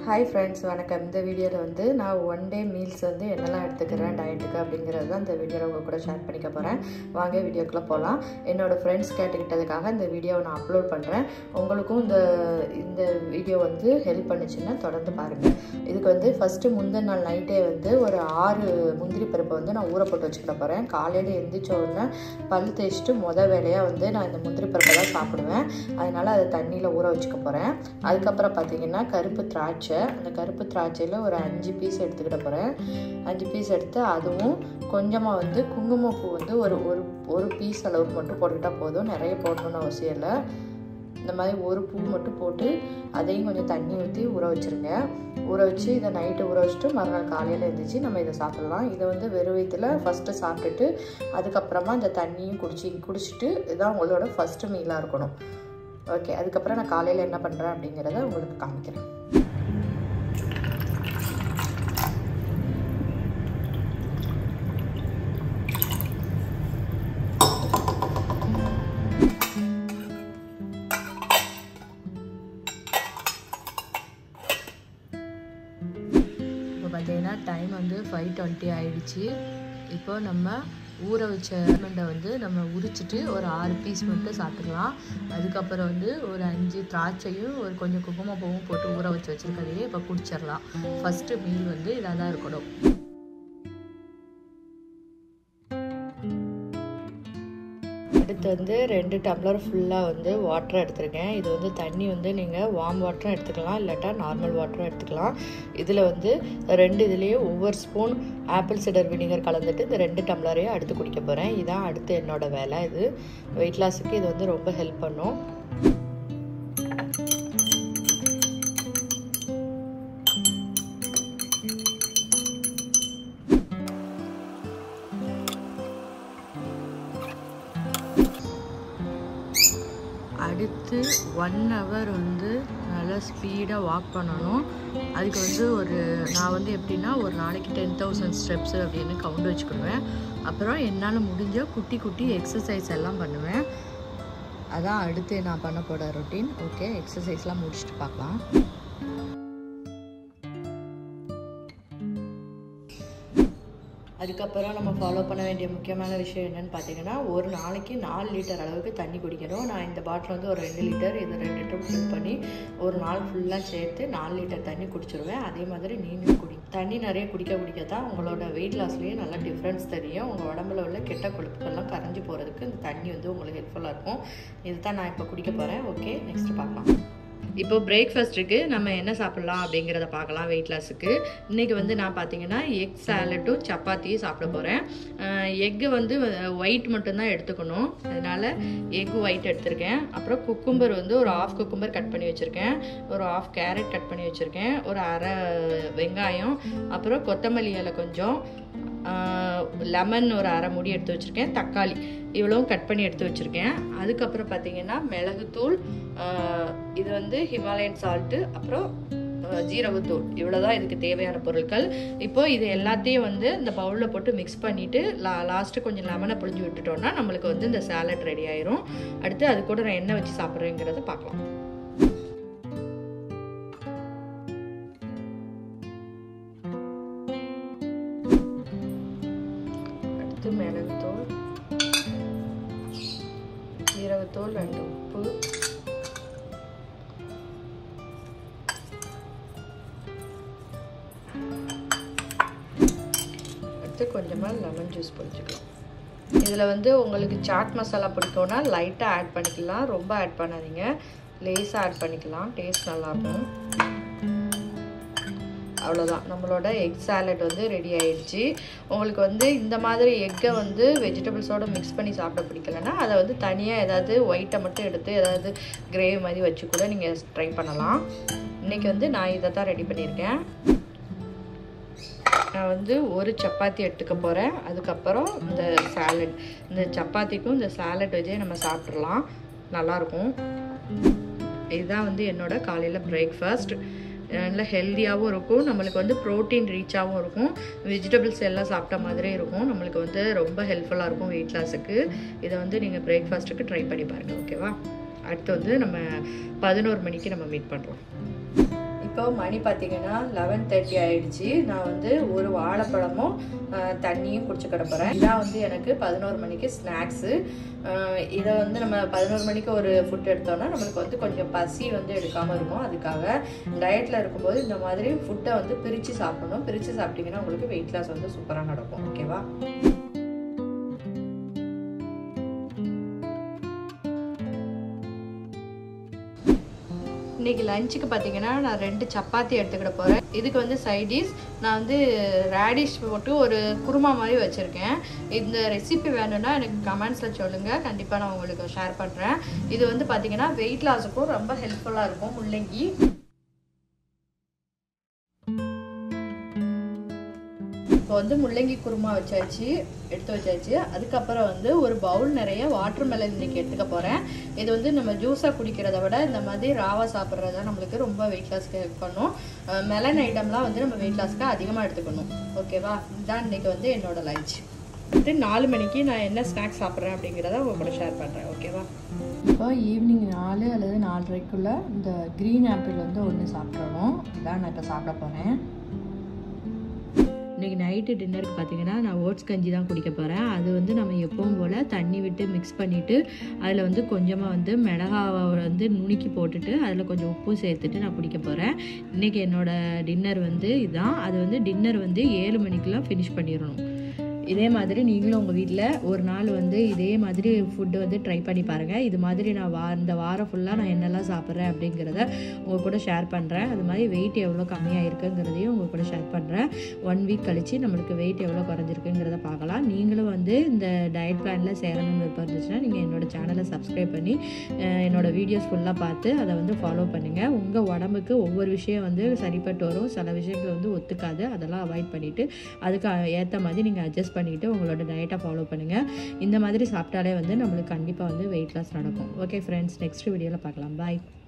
hi friends வணக்கம் இந்த வீடியோவில் வந்து நான் ஒன் டே மீல்ஸ் வந்து என்னெல்லாம் எடுத்துக்கிறேன் டயட்டுக்கு அப்படிங்கிறது தான் இந்த வீடியோவில் உங்கள் கூட ஷேர் பண்ணிக்க போகிறேன் வாங்க வீடியோக்குள்ளே போகலாம் என்னோடய ஃப்ரெண்ட்ஸ் கேட்டுக்கிட்டதுக்காக இந்த வீடியோவை நான் அப்லோட் பண்ணுறேன் உங்களுக்கும் இந்த இந்த வீடியோ வந்து ஹெல்ப் பண்ணுச்சுன்னா தொடர்ந்து பாருங்கள் இதுக்கு வந்து ஃபஸ்ட்டு முந்தின நாள் நைட்டே வந்து ஒரு ஆறு முந்திரி பருப்பை வந்து நான் ஊற போட்டு வச்சுக்கிட போகிறேன் காலையில் எழுந்திரிச்ச உடனே பல் தேய்ச்சிட்டு மொதல் வேலையாக வந்து நான் இந்த முந்திரி பருப்பை தான் சாப்பிடுவேன் அதனால் அதை தண்ணியில் ஊற வச்சுக்க போகிறேன் அதுக்கப்புறம் பார்த்தீங்கன்னா கருப்பு திராட்சை அந்த கருப்பு திராட்சையில் ஒரு அஞ்சு பீஸ் எடுத்துக்கிட போகிறேன் அஞ்சு பீஸ் எடுத்து அதுவும் கொஞ்சமாக வந்து குங்குமப்பூ வந்து ஒரு ஒரு ஒரு பீஸ் அளவுக்கு மட்டும் போட்டுக்கிட்டால் போதும் நிறைய போடணும்னு அவசியம் இல்லை இந்த மாதிரி ஒரு பூ மட்டும் போட்டு அதையும் கொஞ்சம் தண்ணி ஊற்றி ஊற வச்சுருங்க ஊற வச்சு இதை நைட்டு ஊற வச்சுட்டு மறுநாள் காலையில் எழுந்திரிச்சு நம்ம இதை சாப்பிட்லாம் இதை வந்து வெறும் வயிற்றுல ஃபஸ்ட்டு சாப்பிட்டுட்டு அதுக்கப்புறமா இந்த தண்ணியும் குடிச்சு குடிச்சிட்டு இதுதான் உங்களோட ஃபஸ்ட்டு மீலாக இருக்கணும் ஓகே அதுக்கப்புறம் நான் காலையில் என்ன பண்ணுறேன் அப்படிங்கிறத உங்களுக்கு காமிக்கிறேன் இப்போ பார்த்தீங்கன்னா டைம் வந்து ஃபைவ் டுவெண்ட்டி ஆயிடுச்சு இப்போ நம்ம ஊற வச்ச ஆல்மண்டை வந்து நம்ம உரிச்சிட்டு ஒரு ஆறு பீஸ் மட்டும் சாப்பிட்டுக்கலாம் அதுக்கப்புறம் வந்து ஒரு அஞ்சு திராட்சையும் ஒரு கொஞ்சம் குங்குமப்பூவும் போட்டு ஊற வச்சு வச்சுருக்கதையே இப்போ குடிச்சிடலாம் ஃபஸ்ட்டு மீல் வந்து இதாக தான் இருக்கணும் அடுத்து வந்து ரெண்டு டம்ளர் ஃபுல்லாக வந்து வாட்டர் எடுத்திருக்கேன் இது வந்து தண்ணி வந்து நீங்கள் வார்ம் வாட்டரும் எடுத்துக்கலாம் இல்லாட்டா நார்மல் வாட்டரும் எடுத்துக்கலாம் இதில் வந்து ரெண்டு இதுலேயும் ஒவ்வொரு ஸ்பூன் ஆப்பிள் சிடர் வினிகர் கலந்துட்டு இந்த ரெண்டு டம்ளரையும் அடுத்து குடிக்க போகிறேன் இதான் அடுத்து என்னோடய வேலை இது வெயிட் லாஸுக்கு இது வந்து ரொம்ப ஹெல்ப் பண்ணும் அடுத்து ஒன் ஹவர் வந்து நல்லா ஸ்பீடாக வாக் பண்ணணும் அதுக்கு வந்து ஒரு நான் வந்து எப்படின்னா ஒரு நாளைக்கு டென் தௌசண்ட் ஸ்டெப்ஸு அப்படின்னு கவுண்ட் வச்சுக்கிடுவேன் அப்புறம் என்னால் முடிஞ்ச குட்டி குட்டி எக்ஸசைஸ் எல்லாம் பண்ணுவேன் அதான் அடுத்து நான் பண்ண போகிற ரொட்டீன் ஓகே எக்ஸசைஸ்லாம் முடிச்சுட்டு பார்க்கலாம் அதுக்கப்புறம் நம்ம ஃபாலோ பண்ண வேண்டிய முக்கியமான விஷயம் என்னென்னு பார்த்தீங்கன்னா ஒரு நாளைக்கு நாலு லிட்டர் அளவுக்கு தண்ணி குடிக்கணும் நான் இந்த பாட்டில் வந்து ஒரு ரெண்டு லிட்டர் இது ரெண்டு லிட்டர் ஃபில் பண்ணி ஒரு நாள் ஃபுல்லாக சேர்த்து நாலு லிட்டர் தண்ணி குடிச்சிருவேன் அதே மாதிரி நீங்களும் குடி தண்ணி நிறைய குடிக்க குடிக்க தான் உங்களோட வெயிட் லாஸ்லேயே நல்லா டிஃப்ரென்ஸ் தெரியும் உங்கள் உடம்புல உள்ள கெட்ட கொழுப்புகள்லாம் கரைஞ்சி போகிறதுக்கு இந்த தண்ணி வந்து உங்களுக்கு ஹெல்ப்ஃபுல்லாக இருக்கும் இது தான் நான் இப்போ குடிக்க போகிறேன் ஓகே நெக்ஸ்ட் பார்க்கலாம் இப்போ பிரேக்ஃபாஸ்ட்டுக்கு நம்ம என்ன சாப்பிட்லாம் அப்படிங்கிறத பார்க்கலாம் வெயிட் லாஸுக்கு இன்றைக்கி வந்து நான் பார்த்தீங்கன்னா எக் சாலட்டும் சப்பாத்தியும் சாப்பிட போகிறேன் எக்கு வந்து ஒயிட் மட்டும்தான் எடுத்துக்கணும் அதனால் எக் ஒயிட் எடுத்திருக்கேன் அப்புறம் குக்கும்பர் வந்து ஒரு ஆஃப் குக்கும்பர் கட் பண்ணி வச்சுருக்கேன் ஒரு ஆஃப் கேரட் கட் பண்ணி வச்சுருக்கேன் ஒரு அரை வெங்காயம் அப்புறம் கொத்தமல்லி இலை கொஞ்சம் லெமன் ஒரு அரை மூடி எடுத்து வச்சுருக்கேன் தக்காளி இவ்வளவும் கட் பண்ணி எடுத்து வச்சுருக்கேன் அதுக்கப்புறம் பார்த்தீங்கன்னா மிளகுத்தூள் இது வந்து ஹிமாலயன் சால்ட்டு அப்புறம் ஜீரகத்தூள் இவ்வளோ தான் இதுக்கு தேவையான பொருட்கள் இப்போ இது எல்லாத்தையும் வந்து இந்த பவுலில் போட்டு மிக்ஸ் பண்ணிவிட்டு லா லாஸ்ட்டு கொஞ்சம் லெமனை புழிஞ்சு விட்டுட்டோம்னா நம்மளுக்கு வந்து இந்த சாலட் ரெடி ஆயிரும் அடுத்து அது கூட நான் என்ன வச்சு சாப்பிட்றேங்கிறத பார்க்கலாம் அடுத்து மிளகுத்தூள் ஜீரகத்தூள் ரெண்டு உப்பு அடுத்து கொஞ்சமாக லெமன் ஜூஸ் பிடிச்சிக்கலாம் இதில் வந்து உங்களுக்கு சாட் மசாலா பிடிக்கும்னா லைட்டாக ஆட் பண்ணிக்கலாம் ரொம்ப ஆட் பண்ணாதீங்க லேஸாக ஆட் பண்ணிக்கலாம் டேஸ்ட் நல்லாயிருக்கும் அவ்வளோதான் நம்மளோட எக் சாலட் வந்து ரெடி ஆயிடுச்சு உங்களுக்கு வந்து இந்த மாதிரி எக்கை வந்து வெஜிடபிள்ஸோடு மிக்ஸ் பண்ணி சாப்பிட பிடிக்கலன்னா அதை வந்து தனியாக ஏதாவது ஒயிட்டை மட்டும் எடுத்து ஏதாவது கிரேவி மாதிரி வச்சு கூட நீங்கள் ட்ரை பண்ணலாம் இன்றைக்கி வந்து நான் இதை தான் ரெடி பண்ணியிருக்கேன் நான் வந்து ஒரு சப்பாத்தி எடுத்துக்க போகிறேன் அதுக்கப்புறம் இந்த சாலட் இந்த சப்பாத்திக்கும் இந்த சாலட் வச்சே நம்ம சாப்பிட்றலாம் நல்லாயிருக்கும் இதுதான் வந்து என்னோடய காலையில் பிரேக்ஃபாஸ்ட் நல்ல ஹெல்த்தியாகவும் இருக்கும் நம்மளுக்கு வந்து ப்ரோட்டீன் ரீச்சாகவும் இருக்கும் வெஜிடபிள்ஸ் எல்லாம் சாப்பிட்ட மாதிரியே இருக்கும் நம்மளுக்கு வந்து ரொம்ப ஹெல்ப்ஃபுல்லாக இருக்கும் வெயிட் லாஸுக்கு இதை வந்து நீங்கள் பிரேக்ஃபாஸ்ட்டுக்கு ட்ரை பண்ணி பாருங்கள் ஓகேவா அடுத்து வந்து நம்ம பதினோரு மணிக்கு நம்ம மீட் பண்ணுறோம் இப்போ மணி பார்த்தீங்கன்னா லெவன் தேர்ட்டி ஆயிடுச்சு நான் வந்து ஒரு வாழைப்பழமும் ஆஹ், தண்ணியும் குடிச்சு கிடப்புறேன் இதான் வந்து எனக்கு பதினோரு மணிக்கு ஸ்நாக்ஸு இதை வந்து நம்ம பதினோரு மணிக்கு ஒரு ஃபுட் எடுத்தோம்னா நம்மளுக்கு வந்து கொஞ்சம் பசி வந்து எடுக்காமல் இருக்கும் அதுக்காக டயட்டில் இருக்கும்போது இந்த மாதிரி ஃபுட்டை வந்து பிரித்து சாப்பிடணும் பிரித்து சாப்பிட்டீங்கன்னா உங்களுக்கு வெயிட் லாஸ் வந்து சூப்பராக நடக்கும் ஓகேவா இன்னைக்கு லஞ்சுக்கு பார்த்தீங்கன்னா நான் ரெண்டு சப்பாத்தி எடுத்துக்கிட போகிறேன் இதுக்கு வந்து சைடிஷ் நான் வந்து ரேடிஷ் போட்டு ஒரு குருமா மாதிரி வச்சுருக்கேன் இந்த ரெசிபி வேணும்னா எனக்கு கமெண்ட்ஸில் சொல்லுங்கள் கண்டிப்பாக நான் உங்களுக்கு ஷேர் பண்ணுறேன் இது வந்து பார்த்தீங்கன்னா வெயிட் லாஸுக்கும் ரொம்ப ஹெல்ப்ஃபுல்லாக இருக்கும் முள்ளங்கி இப்போ வந்து முள்ளங்கி குருமா வச்சாச்சு எடுத்து வச்சாச்சு அதுக்கப்புறம் வந்து ஒரு பவுல் நிறைய வாட்டர் மெலன் இன்னைக்கு எடுத்துக்க போகிறேன் இது வந்து நம்ம ஜூஸாக குடிக்கிறத விட இந்த மாதிரி ராவா சாப்பிட்றது தான் நம்மளுக்கு ரொம்ப வெயிட் லாஸ்க்கு ஹெல்ப் பண்ணும் மெலன் ஐட்டம்லாம் வந்து நம்ம வெயிட் லாஸ்க்கு அதிகமாக எடுத்துக்கணும் ஓகேவா இதுதான் இன்னைக்கு வந்து என்னோட லஞ்ச் வந்து நாலு மணிக்கு நான் என்ன ஸ்நாக்ஸ் சாப்பிட்றேன் அப்படிங்கிறத உங்க கூட ஷேர் பண்ணுறேன் ஓகேவா இப்போ ஈவினிங் நாலு அல்லது நாலரைக்குள்ளே இந்த க்ரீன் ஆப்பிள் வந்து ஒன்று சாப்பிட்றணும் இதான் நான் இப்போ சாப்பிட போகிறேன் இன்றைக்கி நைட்டு டின்னருக்கு பார்த்தீங்கன்னா நான் ஓட்ஸ் கஞ்சி தான் குடிக்க போகிறேன் அது வந்து நம்ம எப்பவும் போல் தண்ணி விட்டு மிக்ஸ் பண்ணிவிட்டு அதில் வந்து கொஞ்சமாக வந்து மிளகாவை வந்து நுணுக்கி போட்டுட்டு அதில் கொஞ்சம் உப்பு சேர்த்துட்டு நான் குடிக்க போகிறேன் இன்றைக்கி என்னோடய டின்னர் வந்து இதுதான் அது வந்து டின்னர் வந்து ஏழு மணிக்கெலாம் ஃபினிஷ் பண்ணிடணும் இதே மாதிரி நீங்களும் உங்கள் வீட்டில் ஒரு நாள் வந்து இதே மாதிரி ஃபுட்டு வந்து ட்ரை பண்ணி பாருங்கள் இது மாதிரி நான் வா இந்த வாரம் ஃபுல்லாக நான் என்னெல்லாம் சாப்பிட்றேன் அப்படிங்கிறத உங்கள் கூட ஷேர் பண்ணுறேன் அது மாதிரி வெயிட் எவ்வளோ கம்மியாக இருக்குங்கிறதையும் உங்கள் கூட ஷேர் பண்ணுறேன் ஒன் வீக் கழித்து நம்மளுக்கு வெயிட் எவ்வளோ குறைஞ்சிருக்குங்கிறத பார்க்கலாம் நீங்களும் வந்து இந்த டயட் பிளானில் சேரணும்னு விருப்பம் இருந்துச்சுன்னா நீங்கள் என்னோட சேனலை சப்ஸ்கிரைப் பண்ணி அஹ், என்னோட வீடியோஸ் ஃபுல்லாக பார்த்து அதை வந்து ஃபாலோ பண்ணுங்கள் உங்கள் உடம்புக்கு ஒவ்வொரு விஷயம் வந்து சரிப்பட்டு வரும் சில விஷயங்கள் வந்து ஒத்துக்காது அதெல்லாம் அவாய்ட் பண்ணிவிட்டு அதுக்கு ஏற்ற மாதிரி நீங்கள் அட்ஜஸ்ட் பண்ணிக்கிட்டு உங்களோட டயட்டை ஃபாலோ பண்ணுங்கள் இந்த மாதிரி சாப்பிட்டாலே வந்து நம்மளுக்கு கண்டிப்பாக வந்து வெயிட் லாஸ் நடக்கும் ஓகே ஃப்ரெண்ட்ஸ் நெக்ஸ்ட் வீடியோவில் பார்க்கலாம் பாய்